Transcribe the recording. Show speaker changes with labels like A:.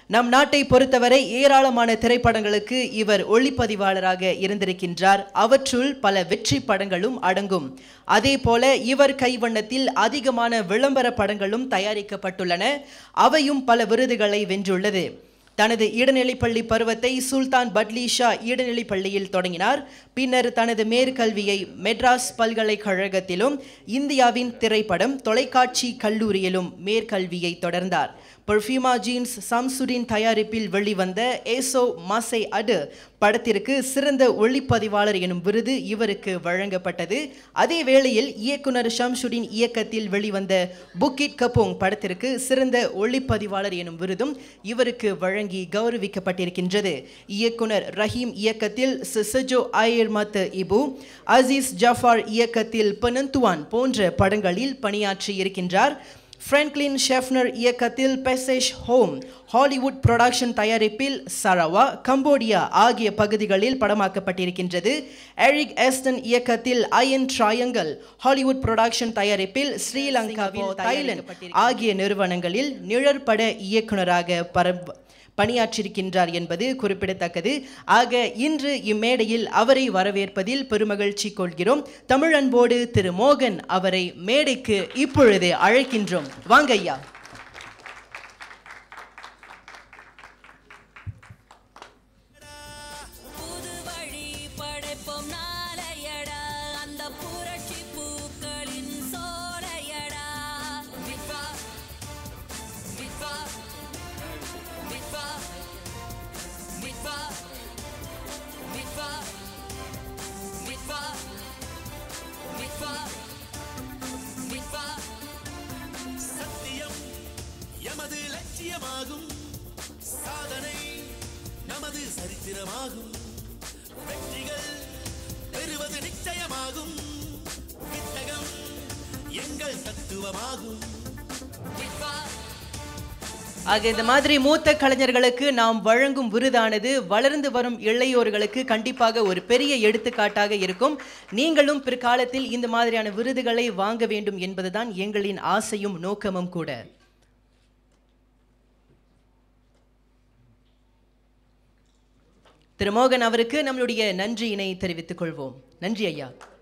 A: நம் நாட்டை பொறுத்தவரை ஏராளமான திரைப்படங்களுக்கு இவர் ஒளிப்பதிவாளராக இருந்திருக்கின்றார் அவற்றுள் பல வெற்றி படங்களும் அடங்கும் அதே போல இவர் கைவண்ணத்தில் அதிகமான விளம்பர படங்களும் தயாரிக்கப்பட்டுள்ளன அவையும் பல விருதுகளை வென்றுள்ளது தனது இடைநிலைப்பள்ளி பருவத்தை சுல்தான் பட்லி ஷா இடைநிலைப்பள்ளியில் தொடங்கினார் பின்னர் தனது மேற்கல்வியை மெட்ராஸ் பல்கலைக்கழகத்திலும் இந்தியாவின் திரைப்படம் தொலைக்காட்சி கல்லூரியிலும் மேற்கல்வியை தொடர்ந்தார் பர்ஃபியூமா ஜீன்ஸ் சம்சுரின் தயாரிப்பில் வெளிவந்த ஏசோ மாசை அடு படத்திற்கு சிறந்த ஒளிப்பதிவாளர் எனும் விருது இவருக்கு வழங்கப்பட்டது அதே வேளையில் இயக்குனர் ஷம்சுடின் இயக்கத்தில் வெளிவந்த புக்கிட் கபோங் படத்திற்கு சிறந்த ஒளிப்பதிவாளர் எனும் விருதும் இவருக்கு வழங்கி கௌரவிக்கப்பட்டிருக்கின்றது இயக்குனர் ரஹீம் இயக்கத்தில் சிசஜோ ஆயர்மத் இபு அசீஸ் ஜாஃபார் இயக்கத்தில் பனந்துவான் போன்ற படங்களில் பணியாற்றி இருக்கின்றார் ஃப்ராங்க்லின் ஷெஃப்னர் இயக்கத்தில் பெசேஷ் ஹோம் ஹாலிவுட் புரொடக்ஷன் தயாரிப்பில் சரவா கம்போடியா ஆகிய பகுதிகளில் படமாக்கப்பட்டிருக்கின்றது எரிக் எஸ்டன் இயக்கத்தில் அயன் ட்ரையங்கல் ஹாலிவுட் புரொடக்ஷன் தயாரிப்பில் ஸ்ரீலங்காவில் தைலண்ட் ஆகிய நிறுவனங்களில் நிழற்பட இயக்குனராக பர பணியாற்றியிருக்கின்றார் என்பது குறிப்பிடத்தக்கது ஆக இன்று இம்மேடையில் அவரை வரவேற்பதில் பெருமகிழ்ச்சி கொள்கிறோம் தமிழன்போடு திரு மோகன் அவரை மேடைக்கு இப்பொழுது அழைக்கின்றோம் வாங்க ஐயா
B: புது வழி படைப்போம் நாளையடா அந்த புரட்சி பூக்களின் சோலையடா வித்வா வித்வா வித்வா வித்வா வித்வா வித்வா வித்வா வித்வா
C: சத்தியம் எமது லட்சியமாகும் சாதனை நமது சரித்திரமாகும் வெற்றிகள் பெறுவது நிச்சயமாகும் வித்தகம் எங்கள் தத்துவமாகும்
B: வித்வா
A: ஆக இந்த மாதிரி மூத்த கலைஞர்களுக்கு நாம் வழங்கும் விருதானது வளர்ந்து வரும் இளையோர்களுக்கு கண்டிப்பாக ஒரு பெரிய எடுத்துக்காட்டாக இருக்கும் நீங்களும் பிற்காலத்தில் இந்த மாதிரியான விருதுகளை வாங்க வேண்டும் என்பதுதான் எங்களின் ஆசையும் நோக்கமும் கூட திரு மோகன் அவருக்கு நம்மளுடைய நன்றியினை தெரிவித்துக் கொள்வோம் நன்றி ஐயா